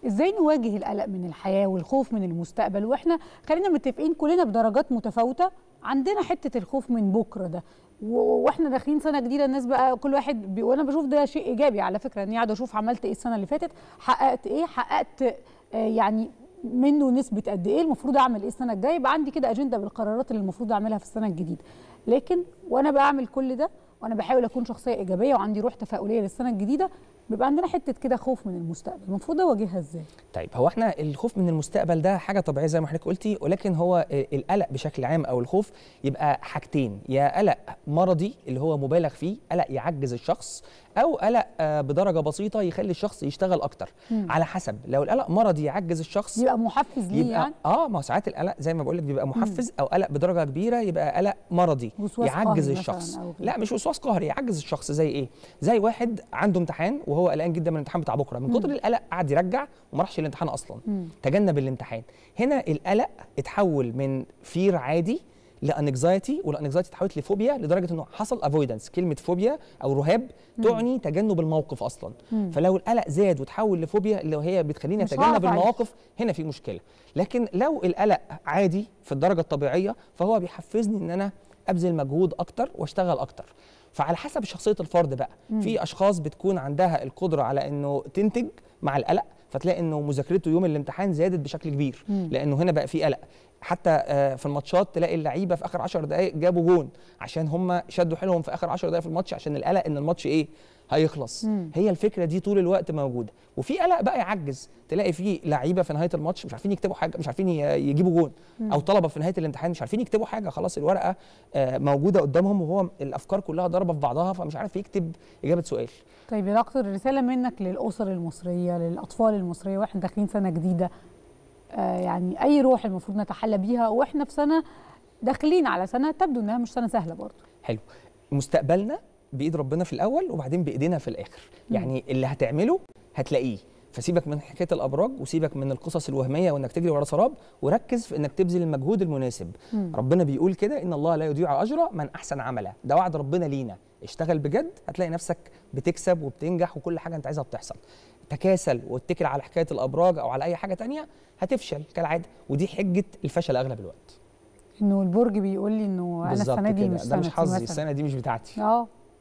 ازاي نواجه القلق من الحياه والخوف من المستقبل واحنا خلينا متفقين كلنا بدرجات متفاوته عندنا حته الخوف من بكره ده و- واحنا داخلين سنه جديده الناس بقى كل واحد بي... وانا بشوف ده شيء ايجابي على فكره اني قاعده اشوف عملت ايه السنه اللي فاتت حققت ايه حققت آه، يعني منه نسبه قد ايه المفروض اعمل ايه السنه الجايه يبقى عندي كده اجنده بالقرارات اللي المفروض اعملها في السنه الجديده لكن وانا بعمل كل ده وانا بحاول اكون شخصيه ايجابيه وعندي روح تفاؤليه للسنه الجديده بيبقى عندنا حته كده خوف من المستقبل المفروض اواجهها ازاي طيب هو احنا الخوف من المستقبل ده حاجه طبيعيه زي ما حضرتك قلتي ولكن هو القلق بشكل عام او الخوف يبقى حاجتين يا قلق مرضي اللي هو مبالغ فيه قلق يعجز الشخص او قلق آه، بدرجه بسيطه يخلي الشخص يشتغل اكتر مم. على حسب لو القلق مرضي يعجز الشخص يبقى محفز ليه يبقى يعني اه ما هو ساعات القلق زي ما بقول لك بيبقى محفز او قلق بدرجه كبيره يبقى قلق مرضي وسواس يعجز قهري مثلاً الشخص أو كده. لا مش وسواس قهري يعجز الشخص زي ايه زي واحد عنده امتحان وهو قلقان جدا من الامتحان بتاع بكره من كتر القلق قعد يرجع وما راحش الامتحان اصلا مم. تجنب الامتحان هنا القلق اتحول من فير عادي لانكزايتي والانكزايتي اتحولت لفوبيا لدرجه انه حصل افويدنس كلمه فوبيا او رهاب تعني تجنب الموقف اصلا مم. فلو القلق زاد وتحول لفوبيا اللي هي بتخليني مش اتجنب هعرف أعيش. المواقف هنا في مشكله لكن لو القلق عادي في الدرجه الطبيعيه فهو بيحفزني ان انا ابذل مجهود اكتر واشتغل اكتر فعلى حسب شخصيه الفرد بقى مم. في اشخاص بتكون عندها القدره على انه تنتج مع القلق فتلاقي انه مذاكرته يوم الامتحان زادت بشكل كبير مم. لانه هنا بقى في قلق حتى آه، في الماتشات تلاقي اللعيبه في اخر 10 دقائق جابوا جون عشان هم شدوا حيلهم في اخر 10 دقائق في الماتش عشان القلق ان الماتش ايه هيخلص مم. هي الفكره دي طول الوقت موجوده وفي قلق بقى يعجز تلاقي في لعيبه في نهايه الماتش مش عارفين يكتبوا حاجه مش عارفين ي- يجيبوا جون او طلبه في نهايه الامتحان مش عارفين يكتبوا حاجه خلاص الورقه آه، موجوده قدامهم وهو الافكار كلها ضاربه في بعضها فمش عارف يكتب اجابه سؤال طيب يا دكتور رساله منك للاسر المصريه للاطفال المصريه واحنا داخلين سنه جديده آه يعني اي روح المفروض نتحلى بيها واحنا في سنه داخلين على سنه تبدو انها مش سنه سهله برضه حلو مستقبلنا بايد ربنا في الاول وبعدين بايدينا في الاخر مم. يعني اللي هتعمله هتلاقيه فسيبك من حكايه الابراج وسيبك من القصص الوهميه وانك تجري ورا سراب وركز في انك تبذل المجهود المناسب مم. ربنا بيقول كده ان الله لا يضيع اجر من احسن عملا ده وعد ربنا لينا اشتغل بجد هتلاقي نفسك بتكسب وبتنجح وكل حاجه انت عايزها بتحصل تكاسل واتكل على حكايه الابراج او على اي حاجه تانية هتفشل كالعاده ودي حجه الفشل اغلب الوقت انه البرج بيقول لي انه انا بالظبط السنه دي كده. مش ده مش سنتي حظي مثلاً. السنه دي مش بتاعتي اه